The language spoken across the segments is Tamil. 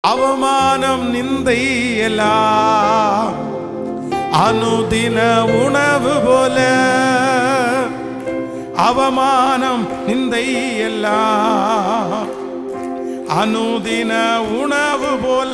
அவமானம் நிந்தை எல்லாம் அனுதின உணவு போல அவமானம் நிந்தை எல்லாம் அனுதின உணவு போல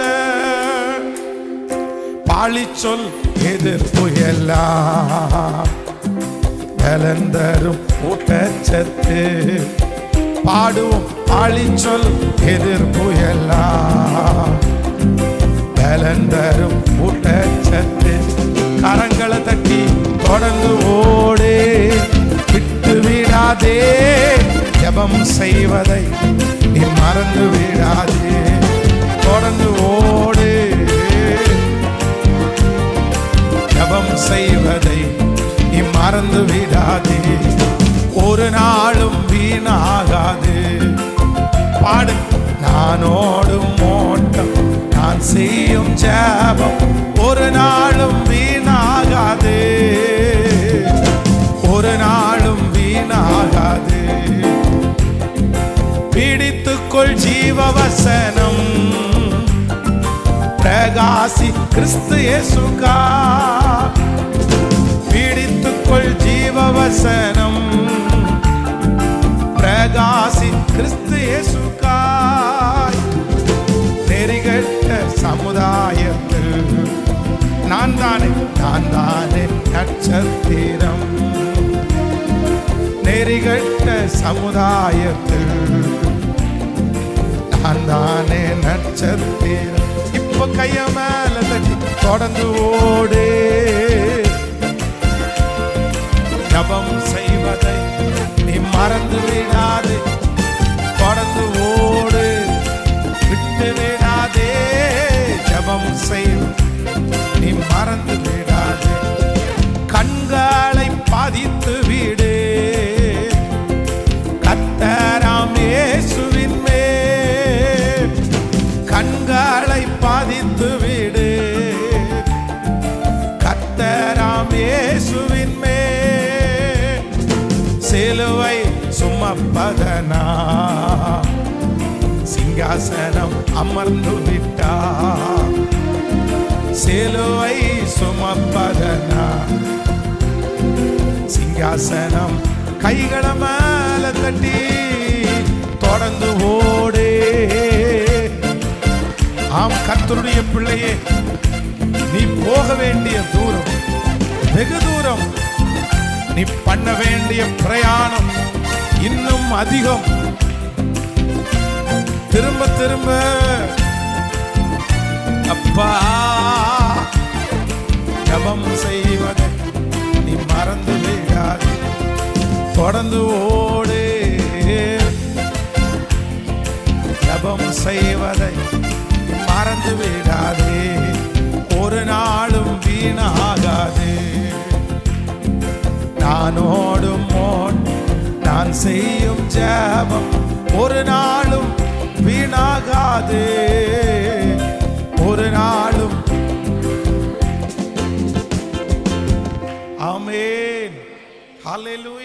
பாழிச்சொல் எதிர்ப்பு எல்லாம் கலந்தரும் ஊட்டச்சத்து பாடுவோம் ஆழிச்சொல் எதிர்ப்பு எல்லாம் கலந்தரும் ஊட்டச்சத்து கரங்களை தட்டி தொடர்ந்து ஓடு விட்டு விடாதே ஜெபம் செய்வதை நீ மறந்து விடாதே தொடர்ந்து ஓடு ஜபம் செய்வதை நீ மறந்து விடாதே ஒரு நாளும் வீணாகாது பாடு நானோடும் ஓட்டம் நான் செய்யும் ஜபம் ஒரு நாளும் வீணாகாது ஒரு நாளும் வீணாகாது பிடித்துக்கொள் ஜீவவசனம் பிரகாசி கிறிஸ்து இயேசுகா பீடித்துக்கொள் ஜீவவசனம் பிரகாசி கிறிஸ்து இயேசுகா நெறிகட்ட சமுதாயத்தில் நான் தானே நான் தானே நட்சத்திரம் நெறிகட்ட சமுதாயத்தில் நான் தானே நட்சத்திரம் இப்ப கைய மேல தட்டி தொடர்ந்து ஓடு ஜபம் செய்வதை நீ மறந்து விடாது தொடர்ந்து ஓடு விட்டு விடாதே ஜபம் செய் நீ மறந்து விடாதே கண்களை பதித்து விடு கத்தராம் இயேசுவின் மேல் கண்களை பாதித்து விடு கத்தராம் இயேசுவின் மேல் சிலுவை சுமப்பதனா சிங்காசனம் அமர்ந்து விட்டா சிலுவை சுமப்பதனா சிங்காசனம் கைகளை மேல தட்டி தொடர்ந்து ஓடு ஆம் கர்த்தருடைய பிள்ளையே நீ போக வேண்டிய தூரம் வெகு தூரம் நீ பண்ண வேண்டிய பிரயாணம் இன்னும் அதிகம் திரும்ப திரும்ப அப்பா ஜபம் செய்வதை நீ மறந்து விடாது தொடர்ந்து ஓடு ஜபம் செய்வதை நீ மறந்து விடாதே ஒரு நாளும் வீணாகாது நானோடும் ஓட் நான் செய்யும் ஜபம் ஒரு நாளும் வீணாகாது ஒரு நாளும் ஆமென் ஹalleluya